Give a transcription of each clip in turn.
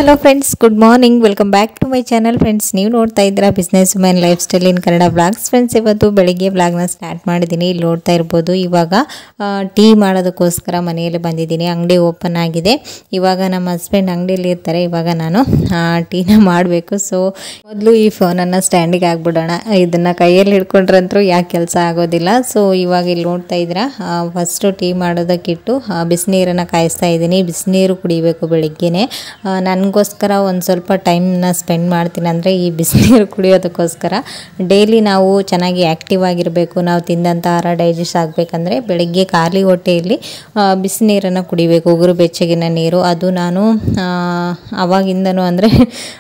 hello friends good morning welcome back to my channel friends ನೀವು ನೋಡ್ತಾ ಇದ್ದೀರಾ business women lifestyle in Kannada vlogs friends ಇವತ್ತು ಬೆಳಿಗ್ಗೆ ಬ್ಲಾಗ್ನ start ಮಾಡಿದ್ದೀನಿ ಇಲ್ಲಿ ನೋಡ್ತಾ ಇರ್ಬೋದು ಇವಾಗ ಟೀ ಮಾಡೋದಕ್ಕೋಸ್ಕರ ಮನೆಯಲ್ಲಿ ಬಂದಿದ್ದೀನಿ ಅಂಗಡಿ ಓಪನ್ ಆಗಿದೆ ಇವಾಗ ನಮ್ಮ ಹಸ್ಬೆಂಡ್ ಅಂಗಡಿಯಲ್ಲಿ ಇರ್ತಾರೆ ಇವಾಗ ನಾನು ಆ, ಟೀನ ಮಾಡಬೇಕು ಸೊ ಮೊದಲು ಈ ಫೋನನ್ನು ಸ್ಟ್ಯಾಂಡಿಗೆ ಹಾಕ್ಬಿಡೋಣ ಇದನ್ನು ಕೈಯಲ್ಲಿ ಹಿಡ್ಕೊಂಡ್ರಂತೂ ಯಾಕೆ ಕೆಲಸ ಆಗೋದಿಲ್ಲ ಸೊ ಇವಾಗ ಇಲ್ಲಿ ನೋಡ್ತಾ ಇದ್ದೀರಾ ಫಸ್ಟು ಟೀ ಮಾಡೋದಕ್ಕಿಟ್ಟು ಆ, ಬಿಸಿನೀರನ್ನು ಕಾಯಿಸ್ತಾ ಇದ್ದೀನಿ ಬಿಸಿನೀರು ಕುಡಿಬೇಕು ಬೆಳಿಗ್ಗೆನೆ ಆ, ನನಗೋಸ್ಕರ ಒಂದು ಸ್ವಲ್ಪ ಟೈಮ್ನ ಸ್ಪೆಂಡ್ ಮಾಡ್ತೀನಿ ಅಂದರೆ ಈ ಬಿಸಿನೀರು ಕುಡಿಯೋದಕ್ಕೋಸ್ಕರ ಡೈಲಿ ನಾವು ಚೆನ್ನಾಗಿ ಆ್ಯಕ್ಟಿವ್ ಆಗಿರಬೇಕು ನಾವು ತಿಂದಂಥ ಆಹಾರ ಡೈಜೆಸ್ಟ್ ಆಗಬೇಕಂದ್ರೆ ಬೆಳಿಗ್ಗೆ ಖಾಲಿ ಹೊಟ್ಟೆಯಲ್ಲಿ ಆ, ಬಿಸಿನೀರನ್ನು ಕುಡಿಬೇಕು ಉಗುರು ಬೆಚ್ಚಗಿನ ನೀರು ಅದು ನಾನು ಆ, ಅವಾಗಿಂದನೂ ಅಂದರೆ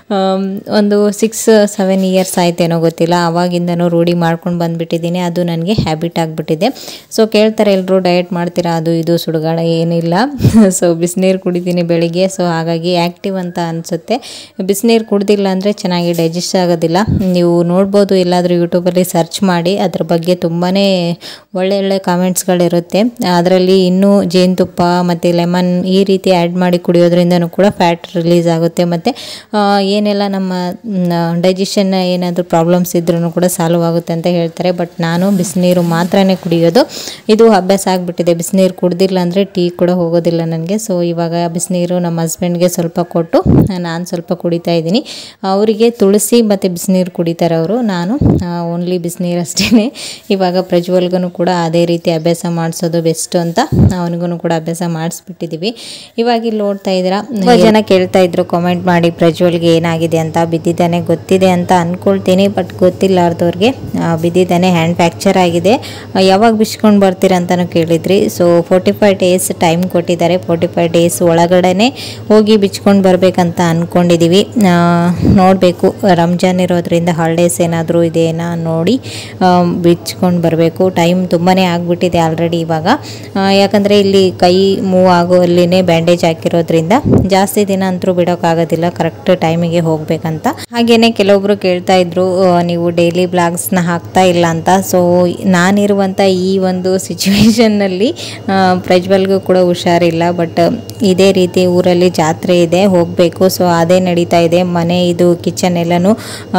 ಒಂದು ಸಿಕ್ಸ್ ಸೆವೆನ್ ಇಯರ್ಸ್ ಆಯ್ತೇನೋ ಗೊತ್ತಿಲ್ಲ ಅವಾಗಿಂದನೂ ರೂಢಿ ಮಾಡ್ಕೊಂಡು ಬಂದುಬಿಟ್ಟಿದ್ದೀನಿ ಅದು ನನಗೆ ಹ್ಯಾಬಿಟ್ ಆಗಿಬಿಟ್ಟಿದೆ ಸೊ ಕೇಳ್ತಾರೆ ಎಲ್ಲರೂ ಡಯಟ್ ಮಾಡ್ತೀರಾ ಅದು ಇದು ಸುಡುಗಾಡ ಏನಿಲ್ಲ ಸೊ ಬಿಸಿನೀರು ಕುಡಿತೀನಿ ಬೆಳಿಗ್ಗೆ ಸೊ ಹಾಗಾಗಿ ಆ್ಯಕ್ಟಿವ್ ಅಂತ ಅನಿಸುತ್ತೆ ಬಿಸಿನೀರು ಕುಡ್ದಿಲ್ಲ ಅಂದರೆ ಚೆನ್ನಾಗಿ ಡೈಜೆಸ್ಟ್ ಆಗೋದಿಲ್ಲ ನೀವು ನೋಡ್ಬೋದು ಎಲ್ಲಾದರೂ ಯೂಟ್ಯೂಬಲ್ಲಿ ಸರ್ಚ್ ಮಾಡಿ ಅದ್ರ ಬಗ್ಗೆ ತುಂಬಾ ಒಳ್ಳೆ ಒಳ್ಳೆ ಕಾಮೆಂಟ್ಸ್ಗಳಿರುತ್ತೆ ಅದರಲ್ಲಿ ಇನ್ನೂ ಜೇನುತುಪ್ಪ ಮತ್ತು ಲೆಮನ್ ಈ ರೀತಿ ಆ್ಯಡ್ ಮಾಡಿ ಕುಡಿಯೋದ್ರಿಂದನೂ ಕೂಡ ಫ್ಯಾಟ್ ರಿಲೀಸ್ ಆಗುತ್ತೆ ಮತ್ತು ಏನೆಲ್ಲ ನಮ್ಮ ಡೈಜೆಷನ್ ಏನಾದರೂ ಪ್ರಾಬ್ಲಮ್ಸ್ ಇದ್ರೂ ಕೂಡ ಸಾಲ್ವ್ ಆಗುತ್ತೆ ಅಂತ ಹೇಳ್ತಾರೆ ಬಟ್ ನಾನು ಬಿಸಿನೀರು ಮಾತ್ರನೇ ಕುಡಿಯೋದು ಇದು ಅಭ್ಯಾಸ ಆಗಿಬಿಟ್ಟಿದೆ ಬಿಸಿನೀರು ಕುಡ್ದಿಲ್ಲ ಅಂದರೆ ಟೀ ಕೂಡ ಹೋಗೋದಿಲ್ಲ ನನಗೆ ಸೊ ಇವಾಗ ಬಿಸಿನೀರು ನಮ್ಮ ಹಸ್ಬೆಂಡ್ಗೆ ಸ್ವಲ್ಪ ಕೊಟ್ಟು ನಾನು ಸ್ವಲ್ಪ ಕುಡಿತಾ ಇದ್ದೀನಿ ಅವರಿಗೆ ತುಳಸಿ ಮತ್ತು ಬಿಸಿನೀರು ಕುಡಿತಾರೆ ಅವರು ನಾನು ಓನ್ಲಿ ಬಿಸಿನೀರು ಅಷ್ಟೇ ಇವಾಗ ಪ್ರಜ್ವಲ್ಗೂ ಕೂಡ ಅದೇ ರೀತಿ ಅಭ್ಯಾಸ ಮಾಡಿಸೋದು ಬೆಸ್ಟ್ ಅಂತ ಅವನಿಗೂ ಕೂಡ ಅಭ್ಯಾಸ ಮಾಡಿಸ್ಬಿಟ್ಟಿದ್ದೀವಿ ಇವಾಗ ಇಲ್ಲಿ ನೋಡ್ತಾ ಇದ್ದೀರಾ ತುಂಬ ಜನ ಕೇಳ್ತಾ ಇದ್ರು ಕಾಮೆಂಟ್ ಮಾಡಿ ಪ್ರಜ್ವಲ್ಗೆ ಏನಾಗಿದೆ ಅಂತ ಬಿದ್ದಿದ್ದಾನೆ ಗೊತ್ತಿದೆ ಅಂತ ಅಂದ್ಕೊಳ್ತೀನಿ ಬಟ್ ಗೊತ್ತಿಲ್ಲಾರ್ದವ್ರಿಗೆ ಆ, ಬಿದ್ದಿದ್ದಾನೆ ಹ್ಯಾಂಡ್ ಫ್ರ್ಯಾಕ್ಚರ್ ಆಗಿದೆ ಆ, ಯಾವಾಗ ಬಿಚ್ಕೊಂಡು ಬರ್ತೀರಾ ಅಂತಲೂ ಕೇಳಿದ್ರಿ so forty five days time ಕೊಟ್ಟಿದ್ದಾರೆ ಫೋರ್ಟಿ ಫೈವ್ ಡೇಸ್ ಒಳಗಡೆನೆ ಹೋಗಿ ಬಿಚ್ಕೊಂಡು ಬರಬೇಕಂತ ಅಂದ್ಕೊಂಡಿದ್ದೀವಿ ನೋಡಬೇಕು ರಂಜಾನ್ ಇರೋದ್ರಿಂದ ಹಾಲಿಡೇಸ್ ಏನಾದರೂ ಇದೆಯಾ ನೋಡಿ ಬಿಚ್ಕೊಂಡು ಬರಬೇಕು ಟೈಮ್ ತುಂಬಾ ಆಗಿಬಿಟ್ಟಿದೆ ಆಲ್ರೆಡಿ ಇವಾಗ ಆ, ಯಾಕಂದರೆ ಇಲ್ಲಿ ಕೈ ಮೂವ್ ಆಗೋಲ್ಲಿನೇ ಬ್ಯಾಂಡೇಜ್ ಹಾಕಿರೋದ್ರಿಂದ ಜಾಸ್ತಿ ದಿನ ಅಂತೂ ಬಿಡೋಕ್ಕಾಗೋದಿಲ್ಲ ಕರೆಕ್ಟ್ ಟೈಮಿಗೆ ಹೋಗಬೇಕಂತ ಹಾಗೇನೆ ಕೆಲವೊಬ್ರು ಕೇಳ್ತಾ ಇದ್ರು ಆ, ನೀವು ಡೈಲಿ ಬ್ಲಾಗ್ಸ್ನ ಹಾಕ್ತಾ ಇಲ್ಲ ಅಂತ ಸೊ ನಾನಿರುವಂಥ ಈ ಒಂದು ಸಿಚುವೇಶನ್ನಲ್ಲಿ ಪ್ರಜ್ವಲ್ಗೂ ಕೂಡ ಹುಷಾರಿಲ್ಲ ಬಟ್ ಇದೇ ರೀತಿ ಊರಲ್ಲಿ ಜಾತ್ರೆ ಇದೆ ಹೋಗಬೇಕು ಸೊ ಅದೇ ನಡೀತಾ ಇದೆ ಮನೆ ಇದು ಕಿಚನ್ ಎಲ್ಲನೂ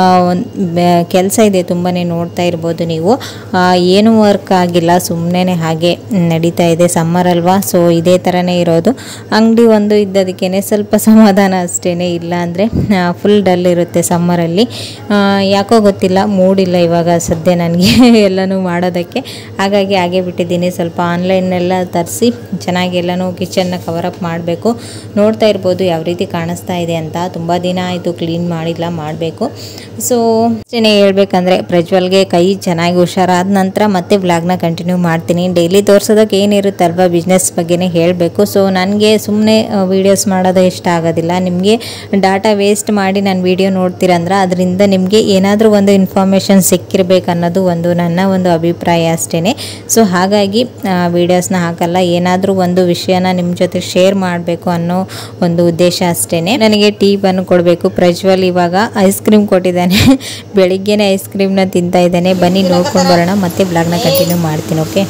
ಕೆಲಸ ಇದೆ ತುಂಬಾ ನೋಡ್ತಾ ಇರ್ಬೋದು ನೀವು ಆ, ಏನು ವರ್ಕ್ ಆಗಿಲ್ಲ ಸುಮ್ಮನೆ ಹಾಗೆ ನಡೀತಾ ಇದೆ ಸಮ್ಮರ್ ಅಲ್ವಾ ಸೊ ಇದೇ ಥರನೇ ಇರೋದು ಅಂಗಡಿ ಒಂದು ಇದ್ದದಕ್ಕೇ ಸ್ವಲ್ಪ ಸಮಾಧಾನ ಅಷ್ಟೇ ಇಲ್ಲ ಅಂದರೆ ಫುಲ್ ಡಲ್ ಇರುತ್ತೆ ಸಮ್ಮರಲ್ಲಿ ಯಾಕೋ ಗೊತ್ತಿಲ್ಲ ಮೂಡಿಲ್ಲ ಇವಾಗ ಸದ್ಯ ನನಗೆ ಎಲ್ಲನೂ ಮಾಡೋದಕ್ಕೆ ಹಾಗಾಗಿ ಹಾಗೆ ಬಿಟ್ಟಿದ್ದೀನಿ ಸ್ವಲ್ಪ ಆನ್ಲೈನೆಲ್ಲ ತರಿಸಿ ಚೆನ್ನಾಗಿ ಎಲ್ಲನೂ ಕಿಚನ್ನ ಕವರ್ ಅಪ್ ಮಾಡಬೇಕು ನೋಡ್ತಾ ಇರ್ಬೋದು ಯಾವ ರೀತಿ ಕಾಣಿಸ್ತಾ ಇದೆ ಅಂತ ತುಂಬ ದಿನ ಆಯಿತು ಕ್ಲೀನ್ ಮಾಡಿಲ್ಲ ಮಾಡಬೇಕು ಸೊ ಅಷ್ಟೇ ಹೇಳ್ಬೇಕಂದ್ರೆ ಪ್ರಜ್ವಲ್ಗೆ ಕೈ ಚೆನ್ನಾಗಿ ಹುಷಾರಾದ ನಂತರ ಮತ್ತೆ ಬ್ಲಾಗ್ನ ಕಂಟಿನ್ಯೂ ಮಾಡ್ತೀನಿ ಡೈಲಿ ತೋರ್ಸೋದಕ್ಕೆ ಏನಿರುತ್ತಲ್ವ ಬಿಸ್ನೆಸ್ ಬಗ್ಗೆನೇ ಹೇಳಬೇಕು ಸೊ ನನಗೆ ಸುಮ್ಮನೆ ವೀಡಿಯೋಸ್ ಮಾಡೋದು ಇಷ್ಟ ಆಗೋದಿಲ್ಲ ನಿಮಗೆ ಡಾಟಾ ವೇಸ್ಟ್ ಮಾಡಿ ನಾನು ವಿಡಿಯೋ ನೋಡ್ತೀರಂದ್ರೆ ಅದರಿಂದ ನಿಮಗೆ ಏನಾದರೂ ಒಂದು ಇನ್ಫಾರ್ಮೇಷನ್ ಸಿಕ್ಕಿರ್ಬೇಕು ಅನ್ನೋದು ಒಂದು ನನ್ನ ಒಂದು ಅಭಿಪ್ರಾಯ ಅಷ್ಟೇ ಸೊ ಹಾಗಾಗಿ ವೀಡಿಯೋಸ್ನ ಹಾಕಲ್ಲ ಏನಾದರೂ ಒಂದು ವಿಷಯನ ನಿಮ್ಮ ಜೊತೆ ಶೇರ್ ಮಾಡಬೇಕು ಅನ್ನೋ ಒಂದು ಉದ್ದೇಶ ಅಷ್ಟೇ ನನಗೆ ಟೀ ಬನ್ನು ಕೊಡಬೇಕು ಪ್ರಜ್ವಲ್ ಇವಾಗ ಐಸ್ ಕ್ರೀಮ್ ಕೊಟ್ಟಿದ್ದಾನೆ ಬೆಳಿಗ್ಗೆನೆ ಐಸ್ ಕ್ರೀಮ್ನ ತಿಂತಾ ಇದ್ದಾನೆ ಬನ್ನಿ ನೋಡ್ಕೊಂಡು ಬರೋಣ ಮತ್ತೆ ಬ್ಲಾಗ್ನ ಕಂಟಿನ್ಯೂ ಮಾಡ್ತೀನಿ ಓಕೆ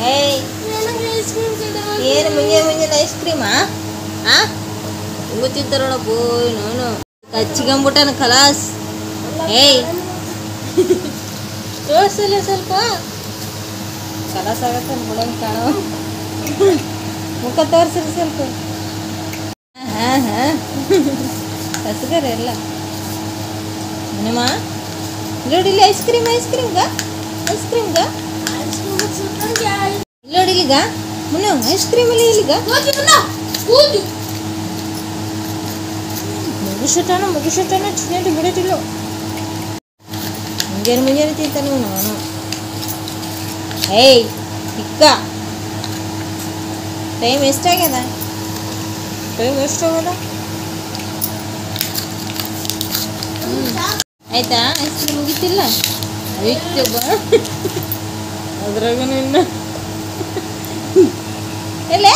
ಏನು ಮುಂಜಾನೆ ಮುಂಜಾನೆ ಐಸ್ ಕ್ರೀಮಾ ಆ ಗೊತ್ತಿತ್ತಾರೋಣ ಬೋಯ್ ನಾನು ಕಚ್ಚಿಗಂಬಿಟ್ಟನ ಕಲಾಸ್ ಏಯ್ ತೋರ್ಸಲ್ಲ ಸ್ವಲ್ಪ ಕಲಾಸ್ ಆಗತ್ತೆ ಅನ್ಬಿಡಂಗೆ ಕಾಣೋ ಮುಖ ತೋರ್ಸಿರಿ ಸ್ವಲ್ಪ ಹಾಂ ಹಾಂ ಹಸ್ಗರ ಎಲ್ಲ ಮನೆಮ ಇಲ್ಲೋಡಿಲಿ ಐಸ್ ಕ್ರೀಮ್ ಐಸ್ ಕ್ರೀಮ್ಗ ಐಸ್ ಕ್ರೀಮ್ಗ ಇಲ್ಲೋಡಿಲಿಗ ಮುನ್ನು ಐಸ್ ಕ್ರೀಮ್ ಅಲ್ಲಿ ಇಲ್ಲಿಗ ಮುಗಿಸಟಾನ ಮುಗಿಸಟಾನ ಚಿನ್ನಟ್ಟು ಬಿಡಟಿಲ್ಲ ಮುಂಜಾನೆ ಮುಂಜಾನೆ ತಿಂತಾನೆ ಇವನು ಅವನು ಏಯ್ ಇಕ್ಕ ಟೈಮ್ ಎಷ್ಟಾಗ್ಯದ ಟೈಮ್ ಎಷ್ಟಾಗ್ಯದ ಆಯ್ತಾ ಐಸ್ ಕ್ರೀಮ್ ಮುಗಿತಿಲ್ಲ ಐತೆ ಬಾ ಅದ್ರಾಗ ಇನ್ನ ಎಲ್ಲ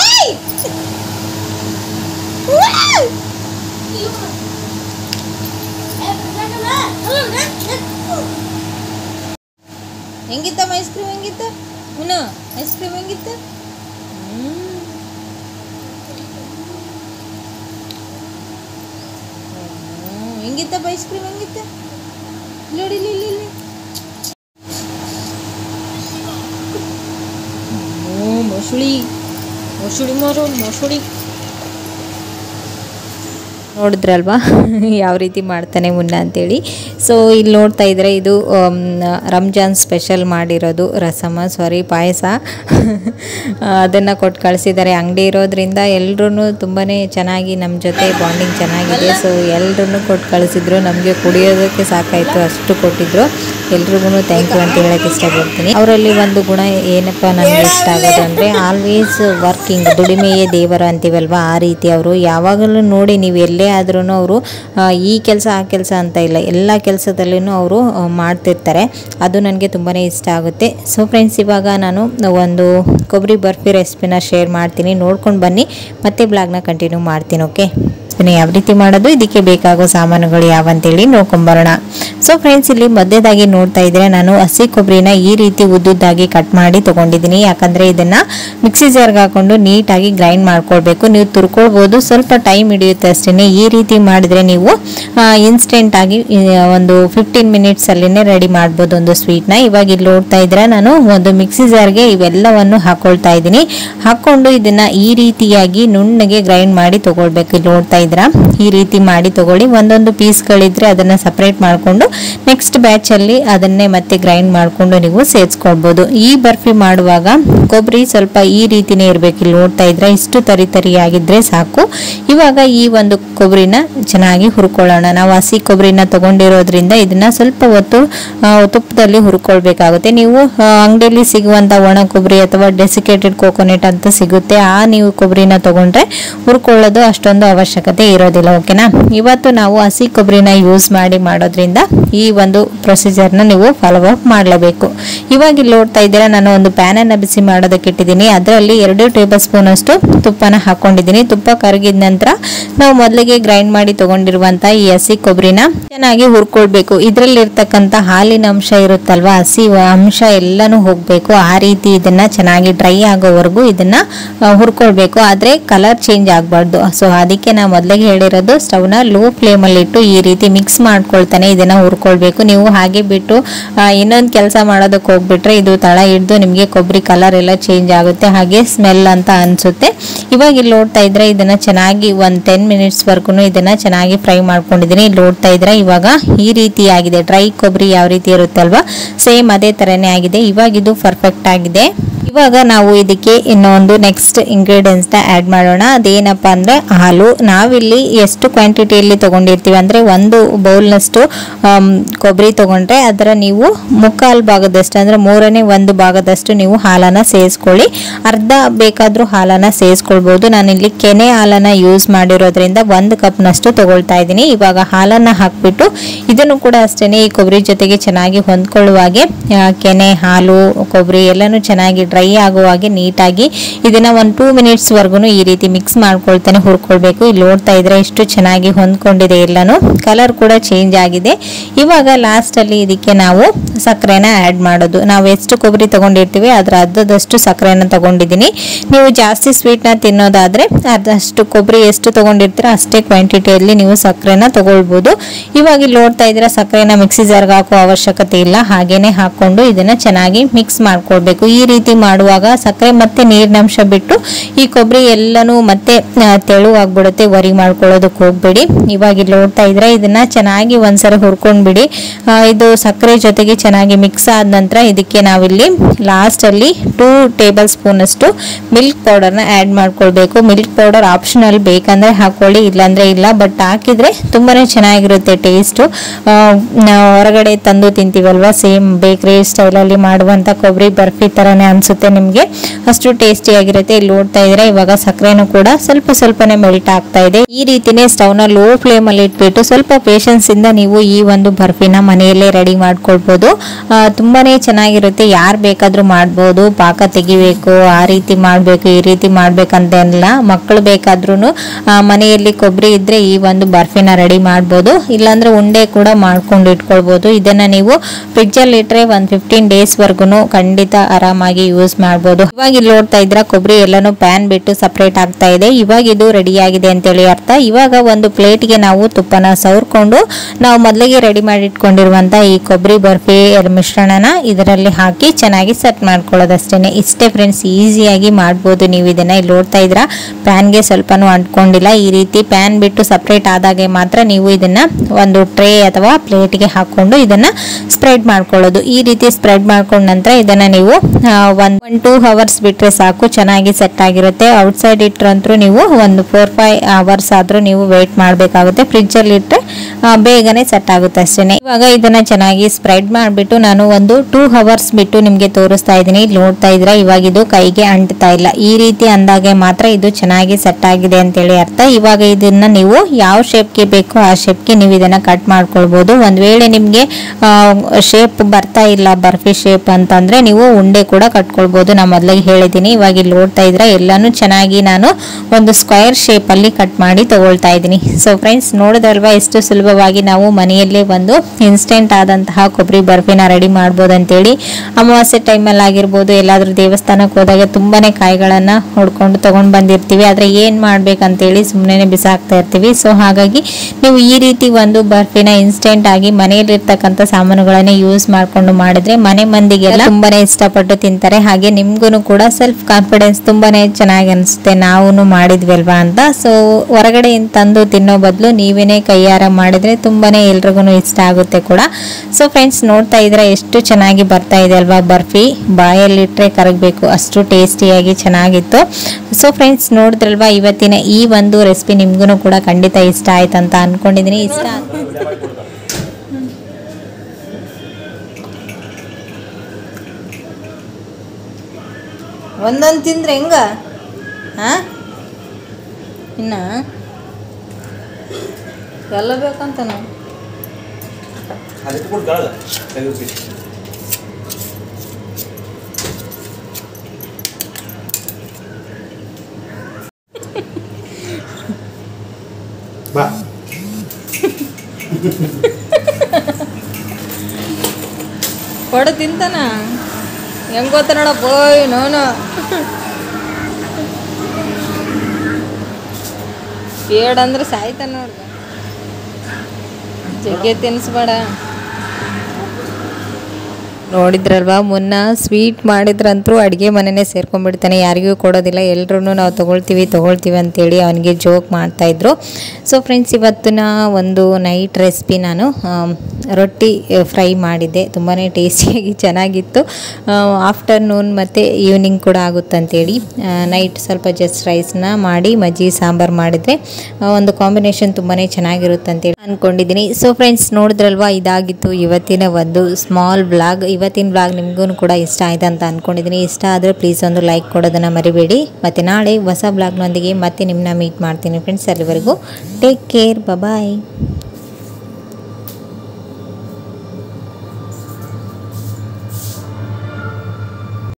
ಹೆಂಗಿತ್ತಮ್ಮ ಐಸ್ ಕ್ರೀಮ್ ಹೆಂಗಿತ್ತ ಇನ್ನು ಐಸ್ ಕ್ರೀಮ್ ಹೆಂಗಿತ್ತ ಹ್ಮ್ ಹೆಂಗಿತ್ತಪ್ಪ ಐಸ್ ಕ್ರೀಮ್ ಹೆಂಗಿತ್ತ ನೋಡಿ ಇಲ್ಲಿ ಇಲ್ಲಿ ಇಲ್ಲಿ ಓ ಮೊಸುಳಿ ಮೊಸುಳಿ ಮಾರು ಮೊಸುಳಿ ನೋಡಿದ್ರಲ್ವಾ ಯಾವ ರೀತಿ ಮಾಡ್ತಾನೆ ಮುನ್ನ ಅಂತೇಳಿ ಸೊ ಇಲ್ಲಿ ನೋಡ್ತಾ ಇದ್ರೆ ಇದು ಆಮ್, ರಂಜಾನ್ ಸ್ಪೆಷಲ್ ಮಾಡಿರೋದು ರಸಮ ಸಾರಿ ಪಾಯಸ ಅದನ್ನು ಕೊಟ್ಟು ಕಳಿಸಿದ್ದಾರೆ ಅಂಗಡಿ ಇರೋದ್ರಿಂದ ಎಲ್ರೂ ತುಂಬಾ ಚೆನ್ನಾಗಿ ನಮ್ಮ ಜೊತೆ ಬಾಂಡಿಂಗ್ ಚೆನ್ನಾಗಿದೆ ಸೊ ಎಲ್ರೂ ಕೊಟ್ಟು ಕಳಿಸಿದ್ರು ನಮಗೆ ಕುಡಿಯೋದಕ್ಕೆ ಸಾಕಾಯಿತು ಅಷ್ಟು ಕೊಟ್ಟಿದ್ರು ಎಲ್ರಿಗೂ ಥ್ಯಾಂಕ್ ಯು ಅಂತ ಹೇಳಕ್ಕೆ ಇಷ್ಟಪಡ್ತೀನಿ ಅವರಲ್ಲಿ ಒಂದು ಗುಣ ಏನಪ್ಪ ನನಗೆ ಇಷ್ಟ ಆಗೋದು ಅಂದರೆ ಆಲ್ವೇಸ್ ವರ್ಕಿಂಗ್ ದುಡಿಮೆಯೇ ದೇವರು ಅಂತೀವಲ್ವಾ ಆ ರೀತಿ ಅವರು ಯಾವಾಗಲೂ ನೋಡಿ ನೀವು ಎಲ್ಲೇ ಆದ್ರೂ ಅವರು ಈ ಕೆಲಸ ಆ ಕೆಲಸ ಅಂತ ಇಲ್ಲ ಎಲ್ಲ ಕೆಲಸದಲ್ಲೂ ಅವರು ಮಾಡ್ತಿರ್ತಾರೆ ಅದು ನನಗೆ ತುಂಬಾ ಇಷ್ಟ ಆಗುತ್ತೆ ಸೊ ಫ್ರೆಂಡ್ಸ್ ಇವಾಗ ನಾನು ಒಂದು ಕೊಬ್ಬರಿ ಬರ್ಫಿ ರೆಸಿಪಿನ ಶೇರ್ ಮಾಡ್ತೀನಿ ನೋಡ್ಕೊಂಡು ಬನ್ನಿ ಮತ್ತೆ ಬ್ಲಾಗ್ನ ಕಂಟಿನ್ಯೂ ಮಾಡ್ತೀನಿ ಓಕೆ ರೆಸಿಪಿನ ಯಾವ ರೀತಿ ಮಾಡೋದು ಇದಕ್ಕೆ ಬೇಕಾಗೋ ಸಾಮಾನುಗಳು ಯಾವಂತೇಳಿ ನೋಡ್ಕೊಂಬರೋಣ ಸೊ ಫ್ರೆಂಡ್ಸ್ ಇಲ್ಲಿ ಮಧ್ಯದಾಗಿ ನೋಡ್ತಾ ಇದ್ರೆ ನಾನು ಹಸಿ ಕೊಬ್ಬರಿನ ಈ ರೀತಿ ಉದ್ದುದ್ದಾಗಿ ಕಟ್ ಮಾಡಿ ತಗೊಂಡಿದ್ದೀನಿ ಯಾಕಂದ್ರೆ ಇದನ್ನ ಮಿಕ್ಸಿ ಜಾರ್ಗೆ ಹಾಕೊಂಡು ನೀಟಾಗಿ ಗ್ರೈಂಡ್ ಮಾಡ್ಕೊಳ್ಬೇಕು ನೀವು ತುರ್ಕೊಳ್ಬೋದು ಸ್ವಲ್ಪ ಟೈಮ್ ಹಿಡಿಯುತ್ತೆ ಅಷ್ಟೇ ಈ ರೀತಿ ಮಾಡಿದ್ರೆ ನೀವು ಇನ್ಸ್ಟೆಂಟ್ ಆಗಿ ಆ, ಒಂದು ಫಿಫ್ಟೀನ್ ಮಿನಿಟ್ಸ್ ಅಲ್ಲಿನೇ ರೆಡಿ ಮಾಡ್ಬೋದು ಒಂದು ಸ್ವೀಟ್ನ ಇವಾಗ ಇಲ್ಲಿ ನೋಡ್ತಾ ಇದ್ರೆ ನಾನು ಒಂದು ಮಿಕ್ಸಿ ಜಾರ್ಗೆ ಇವೆಲ್ಲವನ್ನು ಹಾಕೊಳ್ತಾ ಇದ್ದೀನಿ ಹಾಕೊಂಡು ಇದನ್ನ ಈ ರೀತಿಯಾಗಿ ನುಣ್ಣಗೆ ಗ್ರೈಂಡ್ ಮಾಡಿ ತಗೊಳ್ಬೇಕು ಇಲ್ಲಿ ನೋಡ್ತಾ ಇದ್ರ ಈ ರೀತಿ ಮಾಡಿ ತಗೊಳ್ಳಿ ಒಂದೊಂದು ಪೀಸ್ಗಳಿದ್ರೆ ಅದನ್ನ ಸಪರೇಟ್ ಮಾಡಿಕೊಂಡು ನೆಕ್ಸ್ಟ್ ಬ್ಯಾಚ್ ಅಲ್ಲಿ ಅದನ್ನೇ ಮತ್ತೆ ಗ್ರೈಂಡ್ ಮಾಡಿಕೊಂಡು ನೀವು ಸೇರಿಸ್ಕೊಳ್ಬೋದು ಈ ಬರ್ಫಿ ಮಾಡುವಾಗ ಕೊಬ್ಬರಿ ಸ್ವಲ್ಪ ಈ ರೀತಿನೇ ಇರ್ಬೇಕು ಇಲ್ಲಿ ನೋಡ್ತಾ ಇದ್ರೆ ಇಷ್ಟು ತರಿ ತರಿಯಾಗಿದ್ರೆ ಸಾಕು ಇವಾಗ ಈ ಒಂದು ಕೊಬ್ಬರಿನ ಚೆನ್ನಾಗಿ ಹುರ್ಕೊಳ್ಳೋಣ ನಾವು ಹಸಿ ಕೊಬ್ಬರಿನ ತಗೊಂಡಿರೋದ್ರಿಂದ ಇದನ್ನ ಸ್ವಲ್ಪ ಹೊತ್ತು ಆ, ತುಪ್ಪದಲ್ಲಿ ಹುರ್ಕೊಳ್ಬೇಕಾಗುತ್ತೆ ನೀವು ಅಂಗಡಿಯಲ್ಲಿ ಸಿಗುವಂತ ಒಣ ಕೊಬ್ಬರಿ ಅಥವಾ ಡೆಸಿಕೇಟೆಡ್ ಕೋಕೋನೆಟ್ ಅಂತ ಸಿಗುತ್ತೆ ಆ ನೀವು ಕೊಬ್ಬರಿನ ತಗೊಂಡ್ರೆ ಹುರ್ಕೊಳ್ಳೋದು ಅಷ್ಟೊಂದು ಅವಶ್ಯಕತೆ ಇರೋದಿಲ್ಲ ಓಕೆನಾ ಇವತ್ತು ನಾವು ಹಸಿ ಕೊಬ್ಬರಿನ ಯೂಸ್ ಮಾಡಿ ಮಾಡೋದ್ರಿಂದ ಈ ಒಂದು ಪ್ರೊಸೀಜರ್ನ ನೀವು ಫಾಲೋ ಅಪ್ ಮಾಡಲೇಬೇಕು ಇವಾಗ ಇಲ್ಲಿ ನೋಡ್ತಾ ಇದ್ದೀರಾ ನಾನು ಒಂದು ಪ್ಯಾನ್ ಅನ್ನ ಬಿಸಿ ಮಾಡೋದಕ್ಕೆ ಇಟ್ಟಿದ್ದೀನಿ ಅದರಲ್ಲಿ ಎರಡು ಟೇಬಲ್ ಸ್ಪೂನ್ ಅಷ್ಟು ತುಪ್ಪನ ಹಾಕೊಂಡಿದ್ದೀನಿ ತುಪ್ಪ ಕರಗಿದ ನಂತರ ನಾವು ಮೊದಲಿಗೆ ಗ್ರೈಂಡ್ ಮಾಡಿ ತಗೊಂಡಿರುವಂತ ಈ ಹಸಿ ಕೊಬ್ಬರಿನ ಚೆನ್ನಾಗಿ ಹುರ್ಕೊಳ್ಬೇಕು ಇದರಲ್ಲಿ ಇರ್ತಕ್ಕಂಥ ಹಾಲಿನ ಅಂಶ ಇರುತ್ತಲ್ವಾ ಹಸಿ ಅಂಶ ಎಲ್ಲಾನು ಹೋಗ್ಬೇಕು ಆ ರೀತಿ ಇದನ್ನ ಚೆನ್ನಾಗಿ ಡ್ರೈ ಆಗೋವರೆಗೂ ಇದನ್ನ ಆ, ಹುರ್ಕೊಳ್ಬೇಕು ಆದ್ರೆ ಕಲರ್ ಚೇಂಜ್ ಆಗಬಾರ್ದು ಸೊ ಅದಕ್ಕೆ ನಾ ಮೊದಲಿಗೆ ಹೇಳಿರೋದು ಸ್ಟವ್ನ ಲೋ ಫ್ಲೇಮಲ್ಲಿ ಇಟ್ಟು ಈ ರೀತಿ ಮಿಕ್ಸ್ ಮಾಡ್ಕೊಳ್ತಾನೆ ಇದನ್ನ ಹುರ್ಕೊಳ್ಬೇಕು ನೀವು ಹಾಗೆ ಬಿಟ್ಟು ಇನ್ನೊಂದು ಕೆಲಸ ಮಾಡೋದಕ್ಕೆ ಹೋಗ್ಬಿಟ್ರೆ ಇದು ತಳ ಹಿಡ್ದು ನಿಮಗೆ ಕೊಬ್ಬರಿ ಕಲರ್ ಎಲ್ಲ ಚೇಂಜ್ ಆಗುತ್ತೆ ಹಾಗೆ ಸ್ಮೆಲ್ ಅಂತ ಅನ್ಸುತ್ತೆ ಇವಾಗ ಇಲ್ಲಿ ನೋಡ್ತಾ ಇದ್ರೆ ಇದನ್ನ ಚೆನ್ನಾಗಿ ಒಂದು ಟೆನ್ ಮಿನಿಟ್ಸ್ ವರ್ಗು ಇದನ್ನ ಚೆನ್ನಾಗಿ ಫ್ರೈ ಮಾಡ್ಕೊಂಡಿದ್ದೀನಿ ಇಲ್ಲಿ ನೋಡ್ತಾ ಇದ್ರೆ ಇವಾಗ ಈ ರೀತಿ ಆಗಿದೆ ಡ್ರೈ ಕೊಬ್ಬರಿ ಯಾವ ರೀತಿ ಇರುತ್ತೆ ಅಲ್ವಾ ಸೇಮ್ ಅದೇ ತರನೇ ಆಗಿದೆ ಇವಾಗ ಇದು ಪರ್ಫೆಕ್ಟ್ ಆಗಿದೆ ಇವಾಗ ನಾವು ಇದಕ್ಕೆ ಇನ್ನೊಂದು ನೆಕ್ಸ್ಟ್ ಇಂಗ್ರೀಡಿಯೆಂಟ್ಸ್ ನ ಆಡ್ ಮಾಡೋಣ ಅದೇನಪ್ಪ ಅಂದ್ರೆ ಹಾಲು ನಾವಿಲ್ಲಿ ಎಷ್ಟು ಕ್ವಾಂಟಿಟಿಯಲ್ಲಿ ತಗೊಂಡಿರ್ತೀವಿ ಅಂದ್ರೆ ಒಂದು ಬೌಲ್ನಷ್ಟು ಕೊಬ್ಬರಿ ತಗೊಂಡ್ರೆ ಅದರ ನೀವು ಮುಕ್ಕಾಲು ಭಾಗದಷ್ಟು ಅಂದ್ರೆ ಮೂರನೇ ಒಂದು ಭಾಗದಷ್ಟು ನೀವು ಹಾಲನ್ನ ಸೇರಿಸ್ಕೊಳ್ಳಿ ಅರ್ಧ ಬೇಕಾದ್ರೂ ಹಾಲನ್ನ ಸೇರಿಸ್ಕೊಳ್ಬಹುದು ನಾನಿಲ್ಲಿ ಕೆನೆ ಹಾಲನ್ನ ಯೂಸ್ ಮಾಡಿರೋದ್ರಿಂದ ಒಂದು ಕಪ್ನಷ್ಟು ತಗೊಳ್ತಾ ಇದ್ದೀನಿ ಇವಾಗ ಹಾಲನ್ನ ಹಾಕ್ಬಿಟ್ಟು ಇದನ್ನು ಕೂಡ ಅಷ್ಟೇನೆ ಈ ಕೊಬ್ಬರಿ ಜೊತೆಗೆ ಚೆನ್ನಾಗಿ ಹೊಂದ್ಕೊಳ್ಳುವ ಹಾಗೆ ಆ, ಕೆನೆ ಹಾಲು ಕೊಬ್ಬರಿ ಎಲ್ಲನೂ ಚೆನ್ನಾಗಿ ಡ್ರೈ ಆಗುವ ಹಾಗೆ ನೀಟಾಗಿ ಇದನ್ನ ಒಂದು ಟೂ ಮಿನಿಟ್ಸ್ ವರ್ಗು ಈ ರೀತಿ ಮಿಕ್ಸ್ ಮಾಡ್ಕೊಳ್ತಾನೆ ಹುರ್ಕೊಳ್ಬೇಕು ಇಲ್ಲಿ ನೋಡ್ತಾ ಇದ್ರೆ ಎಷ್ಟು ಚೆನ್ನಾಗಿ ಹೊಂದ್ಕೊಂಡಿದೆ ಎಲ್ಲಾನು ಕಲರ್ ಕೂಡ ಚೇಂಜ್ ಆಗಿದೆ ಇವಾಗ ಲಾಸ್ಟ್ ಅಲ್ಲಿ ಇದಕ್ಕೆ ನಾವು ಸಕ್ಕರೆನ ಆಡ್ ಮಾಡೋದು ನಾವು ಎಷ್ಟು ಕೊಬ್ಬರಿ ತಗೊಂಡಿರ್ತೀವಿ ಅದ್ರ ಅರ್ಧದಷ್ಟು ಸಕ್ಕರೆನ ತಗೊಂಡಿದ್ದೀನಿ ನೀವು ಜಾಸ್ತಿ ಸ್ವೀಟ್ನ ತಿನ್ನೋದಾದ್ರೆ ಅರ್ಧಷ್ಟು ಕೊಬ್ಬರಿ ಎಷ್ಟು ತಗೊಂಡಿರ್ತೀರ ಅಷ್ಟೇ ಕ್ವಾಂಟಿಟಿಯಲ್ಲಿ ನೀವು ಸಕ್ಕರೆನ ತಗೊಳ್ಬೋದು ಇವಾಗ ಇಲ್ಲಿ ನೋಡ್ತಾ ಇದ್ರೆ ಸಕ್ಕರೆನ ಮಿಕ್ಸಿ ಜಾರ್ಗೆ ಹಾಕೋ ಅವಶ್ಯಕತೆ ಇಲ್ಲ ಹಾಗೇನೆ ಹಾಕೊಂಡು ಇದನ್ನ ಚೆನ್ನಾಗಿ ಮಿಕ್ಸ್ ಮಾಡ್ಕೊಳ್ಬೇಕು ಈ ರೀತಿ ಮಾಡುವಾಗ ಸಕ್ಕರೆ ಮತ್ತೆ ನೀರಿನಂಶ ಬಿಟ್ಟು ಈ ಕೊಬ್ಬರಿ ಎಲ್ಲನೂ ಮತ್ತೆ ಆ, ತೆಳುವಾಗ್ಬಿಡುತ್ತೆ ವರಿ ಮಾಡ್ಕೊಳ್ಳೋದಕ್ಕೆ ಹೋಗ್ಬೇಡಿ ಇವಾಗ ಇಲ್ಲಿ ನೋಡ್ತಾ ಇದ್ರೆ ಇದನ್ನ ಚೆನ್ನಾಗಿ ಒಂದ್ಸರಿ ಹುರ್ಕೊಂಡ್ಬಿಡಿ ಆ, ಇದು ಸಕ್ಕರೆ ಜೊತೆಗೆ ಚೆನ್ನಾಗಿ ಮಿಕ್ಸ್ ಆದ ನಂತರ ಇದಕ್ಕೆ ನಾವಿಲ್ಲಿ ಲಾಸ್ಟ್ ಅಲ್ಲಿ ಟೂ ಟೇಬಲ್ ಸ್ಪೂನ್ ಅಷ್ಟು ಮಿಲ್ಕ್ ಪೌಡರ್ನ ಆಡ್ ಮಾಡ್ಕೊಳ್ಬೇಕು ಮಿಲ್ಕ್ ಪೌಡರ್ ಆಪ್ಷನಲ್ ಬೇಕಂದ್ರೆ ಹಾಕೊಳ್ಳಿ ಇಲ್ಲಾಂದ್ರೆ ಇಲ್ಲ ಬಟ್ ಹಾಕಿದ್ರೆ ತುಂಬಾನೇ ಚೆನ್ನಾಗಿರುತ್ತೆ ಟೇಸ್ಟು ನಾವು ಹೊರಗಡೆ ತಂದು ತಿಂತೀವಲ್ವಾ ಸೇಮ್ ಬೇಕ್ರಿ ಸ್ಟೈಲಲ್ಲಿ ಮಾಡುವಂತ ಕೊಬ್ಬರಿ ಬರ್ಫಿ ತರನೇ ಅನ್ಸುತ್ತೆ ನಿಮಗೆ ಅಷ್ಟು ಟೇಸ್ಟಿಯಾಗಿರುತ್ತೆ ಇಲ್ಲಿ ನೋಡ್ತಾ ಇದ್ರೆ ಇವಾಗ ಸಕ್ಕರೆನೂ ಕೂಡ ಸ್ವಲ್ಪ ಸ್ವಲ್ಪನೇ ಮೆಲ್ಟ್ ಆಗ್ತಾ ಇದೆ ಈ ರೀತಿನೇ ಸ್ಟವ್ನ ಲೋ ಫ್ಲೇಮ್ ಅಲ್ಲಿ ಇಟ್ಬಿಟ್ಟು ಸ್ವಲ್ಪ ಪೇಷನ್ಸ್ ಇಂದ ನೀವು ಈ ಒಂದು ಬರ್ಫಿನ ಮನೆಯಲ್ಲೇ ರೆಡಿ ಮಾಡ್ಕೊಳ್ಬಹುದು ತುಂಬಾ ಚೆನ್ನಾಗಿರುತ್ತೆ ಯಾರು ಬೇಕಾದರೂ ಮಾಡ್ಬೋದು ಪಾಕ ತೆಗಿಬೇಕು ಆ ರೀತಿ ಮಾಡಬೇಕು ಈ ರೀತಿ ಮಾಡ್ಬೇಕಂತೇನಿಲ್ಲ ಮಕ್ಕಳು ಬೇಕಾದ್ರೂ ಮನೆಯಲ್ಲಿ ಕೊಬ್ಬರಿ ಇದ್ದರೆ ಈ ಒಂದು ಬರ್ಫಿನ ರೆಡಿ ಮಾಡ್ಬೋದು ಇಲ್ಲಾಂದ್ರೆ ಉಂಡೆ ಕೂಡ ಮಾಡ್ಕೊಂಡು ಇಟ್ಕೊಳ್ಬೋದು ಇದನ್ನು ನೀವು ಫ್ರಿಡ್ಜಲ್ಲಿ ಇಟ್ಟರೆ ಒಂದು ಫಿಫ್ಟೀನ್ ಡೇಸ್ವರೆಗೂ ಖಂಡಿತ ಆರಾಮಾಗಿ ಯೂಸ್ ಮಾಡ್ಬೋದು ಇವಾಗ ಇಲ್ಲಿ ನೋಡ್ತಾ ಇದ್ರ ಕೊಬ್ಬರಿ ಎಲ್ಲನೂ ಪ್ಯಾನ್ ಬಿಟ್ಟು ಸಪ್ರೇಟ್ ಆಗ್ತಾ ಇದೆ ಇವಾಗ ಇದು ರೆಡಿ ಆಗಿದೆ ಅಂತೇಳಿ ಅರ್ಥ ಇವಾಗ ಒಂದು ಪ್ಲೇಟ್ಗೆ ನಾವು ತುಪ್ಪನ ಸವರ್ಕೊಂಡು ನಾವು ಮೊದಲಿಗೆ ರೆಡಿ ಮಾಡಿ ಇಟ್ಕೊಂಡಿರುವಂತ ಈ ಕೊಬ್ಬರಿ ಬರ್ಫಿ ಮಿಶ್ರಣನ ಇದರಲ್ಲಿ ಹಾಕಿ ಚೆನ್ನಾಗಿ ಸೆಟ್ ಮಾಡ್ಕೊಳ್ಳೋದಷ್ಟೇನೆ ಇಷ್ಟೇ ಫ್ರೆಂಡ್ಸ್ ಈಸಿಯಾಗಿ ಮಾಡ್ಬೋದು ನೀವು ಇದನ್ನ ಇಲ್ಲಿ ನೋಡ್ತಾ ಇದ್ರ ಪ್ಯಾನ್ಗೆ ಸ್ವಲ್ಪನೂ ಅಂಟ್ಕೊಂಡಿಲ್ಲ ಈ ರೀತಿ ಪ್ಯಾನ್ ಬಿಟ್ಟು ಸಪ್ರೇಟ್ ಆದಾಗೆ ಮಾತ್ರ ನೀವು ಇದನ್ನ ಒಂದು ಟ್ರೇ ಅಥವಾ ಪ್ಲೇಟ್ಗೆ ಹಾಕೊಂಡು ಇದನ್ನ ಸ್ಪ್ರೆಡ್ ಮಾಡ್ಕೊಳ್ಳೋದು ಈ ರೀತಿ ಸ್ಪ್ರೆಡ್ ಮಾಡ್ಕೊಂಡ ನಂತರ ಇದನ್ನ ನೀವು ಒನ್ ಒನ್ ಟೂ ಅವರ್ಸ್ ಬಿಟ್ರೆ ಸಾಕು ಚೆನ್ನಾಗಿ ಸೆಟ್ ಆಗಿರುತ್ತೆ ಔಟ್ಸೈಡ್ ಇಟ್ಟರಂತೂ ನೀವು ಒಂದು ಫೋರ್ ಫೈವ್ ಅವರ್ಸ್ ಆದ್ರೂ ನೀವು ವೇಟ್ ಮಾಡಬೇಕಾಗುತ್ತೆ ಫ್ರಿಜ್ ಅಲ್ಲಿ ಇಟ್ಟರೆ ಬೇಗನೆ ಸೆಟ್ ಆಗುತ್ತೆ ಅಷ್ಟೇ ಇವಾಗ ಇದನ್ನ ಚೆನ್ನಾಗಿ ಸ್ಪ್ರೆಡ್ ಮಾಡಿಬಿಟ್ಟು ನಾನು ಒಂದು ಟೂ ಅವರ್ಸ್ ಬಿಟ್ಟು ನಿಮಗೆ ತೋರಿಸ್ತಾ ಇದ್ದೀನಿ ಇಲ್ಲಿ ನೋಡ್ತಾ ಇದ್ರೆ ಇವಾಗ ಇದು ಕೈಗೆ ಅಂಟ್ತಾ ಇಲ್ಲ ಈ ರೀತಿ ಅಂದಾಗೆ ಮಾತ್ರ ಇದು ಚೆನ್ನಾಗಿ ಸೆಟ್ ಆಗಿದೆ ಅಂತೇಳಿ ಅರ್ಥ ಇವಾಗ ಇದನ್ನ ನೀವು ಯಾವ ಶೇಪ್ಗೆ ಬೇಕೋ ಆ ಶೇಪ್ಗೆ ನೀವು ಇದನ್ನ ಕಟ್ ಮಾಡ್ಕೊಳ್ಬಹುದು ಒಂದ್ ವೇಳೆ ನಿಮಗೆ ಶೇಪ್ ಬರ್ತಾ ಇಲ್ಲ ಬರ್ಫಿ ಶೇಪ್ ಅಂತಂದ್ರೆ ನೀವು ಉಂಡೆ ಕೂಡ ಕಟ್ಕೊಳ್ಬಹುದು ನಾ ಮೊದಲಿಗೆ ಹೇಳಿದ್ದೀನಿ ಇವಾಗ ಇಲ್ಲಿ ನೋಡ್ತಾ ಇದ್ರೆ ಎಲ್ಲಾನು ಚೆನ್ನಾಗಿ ನಾನು ಒಂದು ಸ್ಕ್ವೇರ್ ಶೇಪ್ ಅಲ್ಲಿ ಕಟ್ ಮಾಡಿ ತಗೊಳ್ತಾ ಇದ್ದೀನಿ ಸೊ ಫ್ರೆಂಡ್ಸ್ ನೋಡಿದ್ರಲ್ವಾ ಎಷ್ಟು ಸುಲಭವಾಗಿ ನಾವು ಮನೆಯಲ್ಲೇ ಒಂದು ಇನ್ಸ್ಟೆಂಟ್ ಆದಂತಹ ಕೊಬ್ಬರಿ ಬರ್ಫಿನ ರೆಡಿ ಮಾಡ್ಬೋದು ಅಂತೇಳಿ ಅಮಾವಾಸ್ಯೆ ಟೈಮಲ್ಲಿ ಆಗಿರ್ಬೋದು ಎಲ್ಲಾದ್ರೂ ದೇವಸ್ಥಾನಕ್ಕೆ ಹೋದಾಗ ತುಂಬಾನೇ ಕಾಯಿಗಳನ್ನ ಹೊಡ್ಕೊಂಡು ತಗೊಂಡ್ ಬಂದಿರ್ತೀವಿ ಆದ್ರೆ ಏನ್ ಮಾಡ್ಬೇಕಂತೇಳಿ ಸುಮ್ಮನೆ ಬಿಸಾಕ್ತಾ ಇರ್ತೀವಿ ಸೊ ಹಾಗಾಗಿ ನೀವು ಈ ರೀತಿ ಒಂದು ಬರ್ಫಿನ ಇನ್ಸ್ಟೆಂಟ್ ಆಗಿ ಮನೆಯಲ್ಲಿರ್ತಕ್ಕಂಥ ಸಾಮಾನುಗಳನ್ನೇ ಯೂಸ್ ಮಾಡ್ಕೊಂಡು ಮಾಡಿದ್ರೆ ಮನೆ ಮಂದಿಗೆಲ್ಲ ತುಂಬಾನೇ ಇಷ್ಟಪಟ್ಟು ತಿಂತಾರೆ ಹಾಗೆ ನಿಮ್ಗೂ ಕೂಡ ಸೆಲ್ಫ್ ಕಾನ್ಫಿಡೆನ್ಸ್ ತುಂಬಾನೇ ಚೆನ್ನಾಗಿ ಅನಿಸುತ್ತೆ ನಾವು ಮಾಡಿದ್ವಿ ಅಲ್ವಾ ಅಂತ ಸೊ ಹೊರಗಡೆ ತಂದು ತಿನ್ನೋ ಬದಲು ನೀವೇನೇ ಕೈಯಾರ ಮಾಡಿದ್ರೆ ತುಂಬಾನೇ ಎಲ್ರಿಗೂ ಇಷ್ಟ ಆಗುತ್ತೆ ಕೂಡ ಸೊ ಫ್ರೆಂಡ್ಸ್ ನೋಡ್ತಾ ಇದ್ರೆ ಎಷ್ಟು ಚೆನ್ನಾಗಿ ಬರ್ತಾ ಇದೆ ಅಲ್ವಾ ಬರ್ಫಿ ಬಾಯಲ್ಲಿಟ್ರೆ ಕರಗಬೇಕು ಅಷ್ಟು ಟೇಸ್ಟಿಯಾಗಿ ಚೆನ್ನಾಗಿತ್ತು ಸೊ ಫ್ರೆಂಡ್ಸ್ ನೋಡಿದ್ರಲ್ವಾ ಇವತ್ತಿನ ಈ ಒಂದು ರೆಸಿಪಿ ನಿಮ್ಗೂ ಕೂಡ ಖಂಡಿತ ಇಷ್ಟ ಆಯ್ತು ಅಂತ ಅನ್ಕೊಂಡಿದ್ದೀನಿ ಇಷ್ಟ ಒಂದೊಂದು ತಿಂದ್ರೆ ಹೆಂಗ ಹಾಂ ಇನ್ನ ಎಲ್ಲ ಬೇಕಂತ ನಾವು ಅಲ್ಲಿ ಇಟ್ಕೊಂಡು ಕೆಳಗೆ ತೆಗೆಸಿ ಬಾ ಕೊಡು ತಿಂತಾನ ಹೆಂಗ್ ಗೊತ್ತ ನೋಡ ಬೋಯ್ ನೋನು ಬೇಡ ಅಂದ್ರೆ ಸಾಯ್ತಾನ ನೋಡ್ದ ಜಗ್ಗೆ ತಿನ್ಸ್ಬೇಡ ನೋಡಿದ್ರಲ್ವಾ ಮುನ್ನ ಸ್ವೀಟ್ ಮಾಡಿದ್ರಂತೂ ಅಡುಗೆ ಮನೆನೇ ಸೇರ್ಕೊಂಡ್ಬಿಡ್ತಾನೆ ಯಾರಿಗೂ ಕೊಡೋದಿಲ್ಲ ಎಲ್ರೂ ನಾವು ತೊಗೊಳ್ತೀವಿ ತೊಗೊಳ್ತೀವಿ ಅಂತೇಳಿ ಅವನಿಗೆ ಜೋಕ್ ಮಾಡ್ತಾಯಿದ್ರು ಸೊ ಫ್ರೆಂಡ್ಸ್ ಇವತ್ತಿನ ಒಂದು ನೈಟ್ ರೆಸಿಪಿ ನಾನು ಆಮ್, ರೊಟ್ಟಿ ಫ್ರೈ ಮಾಡಿದ್ದೆ ತುಂಬಾ ಟೇಸ್ಟಿಯಾಗಿ ಚೆನ್ನಾಗಿತ್ತು ಆಫ್ಟರ್ನೂನ್ ಮತ್ತು ಈವ್ನಿಂಗ್ ಕೂಡ ಆಗುತ್ತಂತೇಳಿ ನೈಟ್ ಸ್ವಲ್ಪ ಜಸ್ಟ್ ರೈಸ್ನ ಮಾಡಿ ಮಜ್ಜಿಗೆ ಸಾಂಬಾರು ಮಾಡಿದರೆ ಒಂದು ಕಾಂಬಿನೇಷನ್ ತುಂಬಾ ಚೆನ್ನಾಗಿರುತ್ತೆ ಅಂತೇಳಿ ಅಂದ್ಕೊಂಡಿದ್ದೀನಿ ಸೊ ಫ್ರೆಂಡ್ಸ್ ನೋಡಿದ್ರಲ್ವಾ ಇದಾಗಿತ್ತು ಇವತ್ತಿನ ಒಂದು ಸ್ಮಾಲ್ ಬ್ಲಾಗ್ ಇವತ್ತಿನ ಬ್ಲಾಗ್ ನಿಮಗೂ ಕೂಡ ಇಷ್ಟ ಆಯ್ತು ಅಂತ ಅಂದ್ಕೊಂಡಿದ್ದೀನಿ ಇಷ್ಟ ಆದರೆ ಪ್ಲೀಸ್ ಒಂದು ಲೈಕ್ ಕೊಡೋದನ್ನು ಮರಿಬೇಡಿ ಮತ್ತು ನಾಳೆ ಹೊಸ ಬ್ಲಾಗ್ನೊಂದಿಗೆ ಮತ್ತೆ ನಿಮ್ಮನ್ನ ಮೀಟ್ ಮಾಡ್ತೀನಿ ಫ್ರೆಂಡ್ಸ್ ಅಲ್ಲಿವರೆಗೂ ಟೇಕ್ ಕೇರ್ ಬಾಯ್